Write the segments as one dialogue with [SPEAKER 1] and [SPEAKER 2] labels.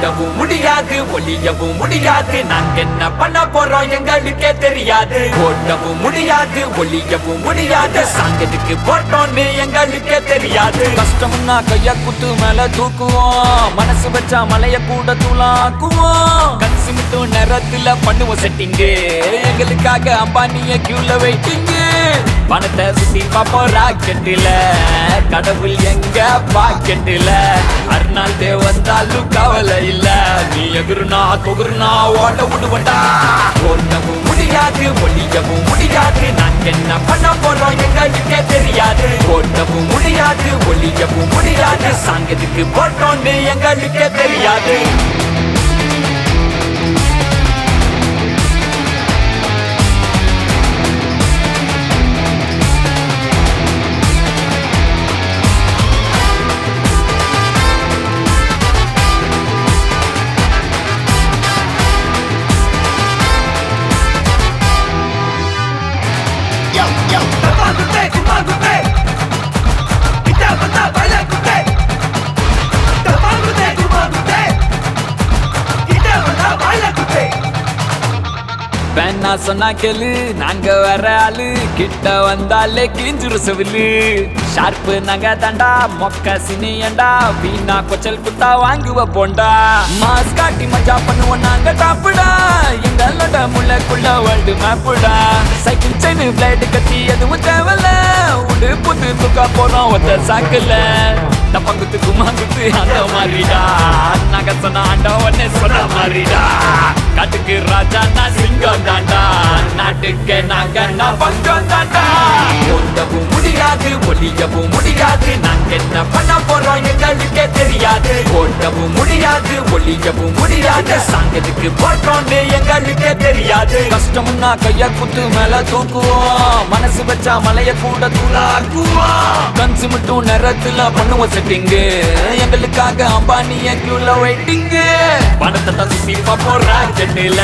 [SPEAKER 1] ஓட்டவும் முடியாது ஒளியவும் முடியாது நாங்க என்ன பண்ண போறோம் எங்களுக்கே தெரியாது ஓட்டவும் முடியாது ஒளியவும் முடியாது சாங்கத்துக்கு போட்டோம்னு எங்களுக்கே தெரியாது
[SPEAKER 2] கஷ்டம்னா கைய குத்து மேல தூக்குவோம் மனசு வச்சா மலைய கூட தூளாக்குவோம் கன்சி மட்டும் நேரத்துல பண்ணுவோம் செட்டிங்கு எங்களுக்காக அம்பானிய கியூல வெயிட்டிங்கு பணத்தை சுத்தி பாப்போம் ராக்கெட்டில கடவுள் எங்க பாக்கெட்டில அருணாள் தே வந்தாலும் கவலை இல்ல நீ எகுருனா தொகுருனா ஓட்ட விடுவண்டா
[SPEAKER 1] ஓட்டவும் முடியாது ஒளியவும் முடியாது நாங்க என்ன பண்ண போறோம் எங்களுக்கே தெரியாது ஓட்டவும் முடியாது ஒளியவும் முடியாது சாங்கத்துக்கு போட்டோம்னு எங்களுக்கே தெரியாது
[SPEAKER 2] வேணா சொன்னா கேளு நாங்க வர ஆளு கிட்ட வந்தாலே கிழிஞ்சிரு செவிலு ஷார்ப்பு நாங்க தாண்டா மொக்க சினியண்டா வீணா கொச்சல் குத்தா வாங்குவ போண்டா மாஸ் காட்டி மஜா பண்ணுவோம் நாங்க டாப்புடா எங்களோட முள்ளக்குள்ள வேர்ல்டு மேப்புடா சைக்கிள் செயின் பிளேடு கத்தி எதுவும் தேவையில்ல உடு புத்து தூக்கா போறோம் ஒத்த சாக்குல டப்பங்குத்து குமாங்குத்து அந்த மாதிரிடா நாங்க சொன்ன ஆண்டா உடனே சொன்ன மாதிரிடா காட்டுக்கு ராஜா நான் சிங்கம் தாண்டா நாட்டுக்கு நாங்க நான் பங்கம் தாண்டா
[SPEAKER 1] ஓட்டவும் முடியாது ஒளியவும் முடியாது நாங்க என்ன பண்ண போறோம் எங்களுக்கே தெரியாது ஓட்டவும் முடியாது ஒளியவும் முடியாது சாங்கத்துக்கு போட்டோம்னு எங்களுக்கே தெரியாது
[SPEAKER 2] கஷ்டம்னா கைய குத்து மேல தூக்குவோம் மனசு வச்சா மலைய கூட தூளாக்குவோம் கன்சு மட்டும் நேரத்துல பண்ணுவோம் செட்டிங்கு எங்களுக்காக அம்பானிய கியூல வெயிட்டிங்கு பணத்தை தான் சுத்தி பார்ப்போம் ராக்கெட்டில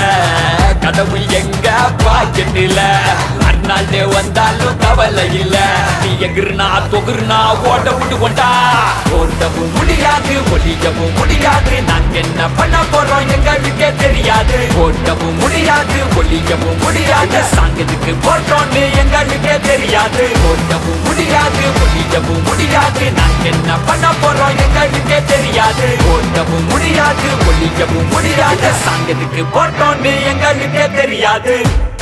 [SPEAKER 2] கடவுள் எங்க பாக்கெட்டில அண்ணாண்டே வந்தாலும் கவலை இல்ல நீ எகிருனா தொகுருனா ஓட்ட விடுவோண்டா
[SPEAKER 1] ஓட்டவும் முடியாது ஒளியவும் முடியாது நாங்க என்ன பண்ண போறோம் எங்களுக்கே தெரியாது ஓட்டவும் முடியாது ஒளியவும் முடியாது சாங்கத்துக்கு போட்டோம்னு எங்களுக்கே தெரியாது ஓட்டவும் முடியாது ஒளியவும் முடியாது நாங்க என்ன பண்ண போறோம் எங்களுக்கே தெரியாது ஓட்டவும் முடியாது ஒளியவும் முடியாது சாங்கத்துக்கு போட்டோம்னு எங்களுக்கே தெரியாது